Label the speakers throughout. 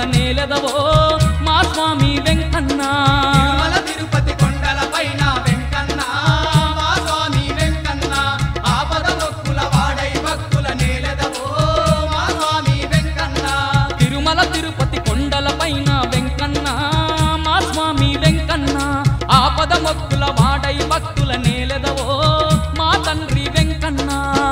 Speaker 1: నేలెదవో మా స్వామి వెంకన్న
Speaker 2: తిరుమల తిరుపతి కొండల పైన వెంకన్న మా స్వామి వెంకన్న ఆపద మొక్కుల వాడై భక్తుల నేలెదవో మా స్వామి వెంకన్న
Speaker 1: తిరుమల తిరుపతి కొండల పైన వెంకన్న మా స్వామి వెంకన్న ఆపద మొక్కుల వాడై భక్తుల నేలెదవో మా తండ్రి వెంకన్న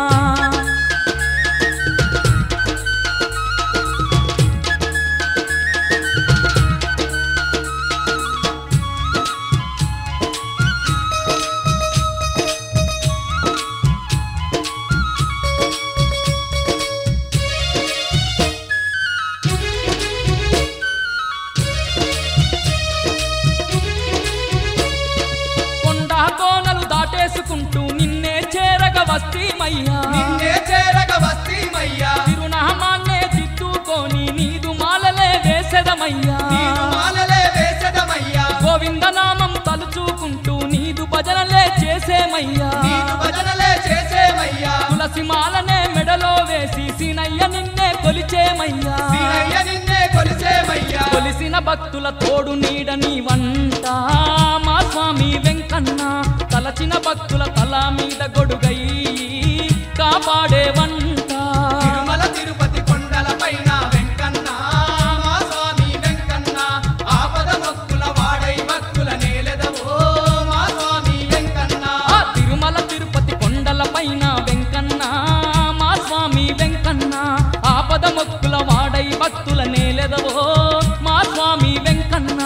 Speaker 1: కొండ కోనలు దాటేసుకుంటూ నిన్నే చేరగ వస్తీమయ్యా
Speaker 2: నిన్నే చేరగ వస్తీమయ్యా
Speaker 1: తిరునామాన్నే దిద్దుకొని నీదు మాలలే వేసెదమయ్యా
Speaker 2: నీదు మాలలే వేసదమయ్యా
Speaker 1: గోవిందనామం తలుచుకుంటూ నీదు భజనలే చేసేమయ్యా
Speaker 2: నీదు భజనలే చేసేమయ్యా
Speaker 1: తులసి మాలనే మెడలో వేసి సీనయ్య నిన్నే కొలిచేమయ్యా
Speaker 2: సీనయ్య నిన్నే కొలిసేమయ్యా
Speaker 1: కొలిసిన భక్తుల తోడు నీడ నీ వంట మా స్వామి వెంకన్న తలచిన భక్తుల తల మీద గొడుగై కాపాడే వంట
Speaker 2: తిరుమల తిరుపతి కొండల పైన వెంకన్న మా స్వామి వెంకన్న ఆపద మొక్కుల వాడై భక్తుల నేలెదవో మా స్వామి వెంకన్న
Speaker 1: ఆ తిరుమల తిరుపతి కొండల పైన వెంకన్న మా స్వామి వెంకన్న ఆపద మొక్కుల వాడై భక్తుల నేలెదవో మా స్వామి వెంకన్న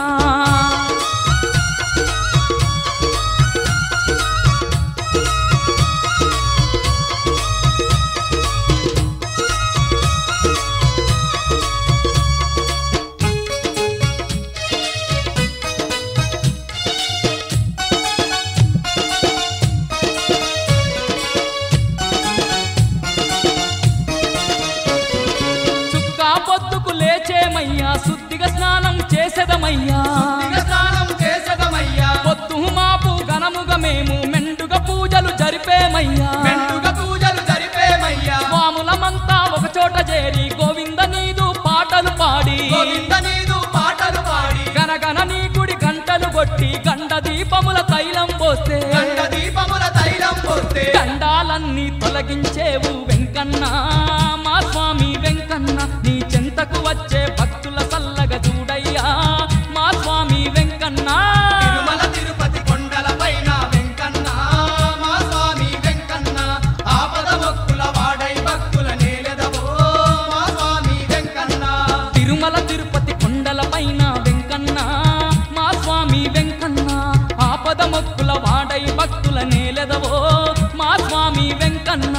Speaker 1: చుక్క పొద్దుకు లేచేమయ్యా శుద్ధిగా స్నానం చేసేదమయ్యా
Speaker 2: ఇక స్నానం చేసదమయ్యా
Speaker 1: పొద్దు మాపు ఘనముగా మేము మెండుగా పూజలు జరిపేమయ్యా
Speaker 2: మెండుగా పూజలు జరిపేమయ్యా
Speaker 1: స్వాములమంతా ఒక చోట చేరి గోవింద నీదు పాటలు పాడి
Speaker 2: గోవింద నీదు పాటలు పాడి
Speaker 1: గనగన నీ గుడి గంటలు కొట్టి గండ దీపముల తైలం పోస్తే
Speaker 2: గంట దీపముల తైలం పోస్తే
Speaker 1: గండాలన్నీ తొలగించేవు వెంకన్న మా స్వామి వెంకన్న నీ చెంతకు వచ్చే భక్తుల సల్లగ చూడయ్యా మా స్వామి వెంకన్న
Speaker 2: తిరుమల తిరుపతి కొండల పైన వెంకన్న మా స్వామి వెంకన్న ఆపద మొక్కుల వాడై భక్తుల నేలెదవో మా స్వామి వెంకన్న
Speaker 1: తిరుమల తిరుపతి కొండల పైన వెంకన్న మా స్వామి వెంకన్న ఆపద మొక్కుల వాడై భక్తుల నేలెదవో మా స్వామి వెంకన్న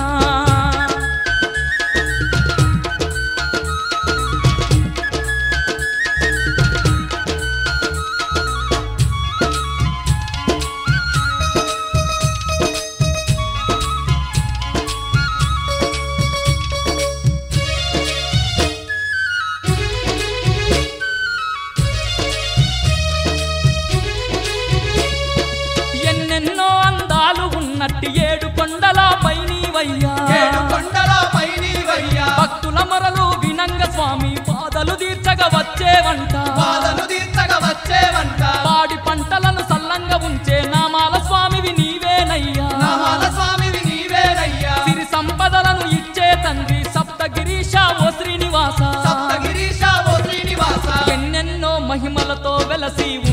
Speaker 1: ఎన్నెన్నో అందాలు ఉన్నట్టు ఏడు కొండల పైనీవయ్యా
Speaker 2: ఏడు కొండల పైనీవయ్యా
Speaker 1: భక్తుల మొరలు వినంగ స్వామి బాధలు తీర్చగా వచ్చేవంట
Speaker 2: బాధలు తీర్చగా వచ్చేవంట
Speaker 1: పాడి పంటలను సల్లంగా ఉంచే నామాల స్వామివి నీవేనయ్యా
Speaker 2: నామాల స్వామివి నీవేనయ్యా
Speaker 1: సిరి సంపదలను ఇచ్చే తండ్రి సప్తగిరీశ ఓ శ్రీనివాస
Speaker 2: సప్తగిరీశ ఓ శ్రీనివాస
Speaker 1: ఎన్నెన్నో మహిమలతో వెలసి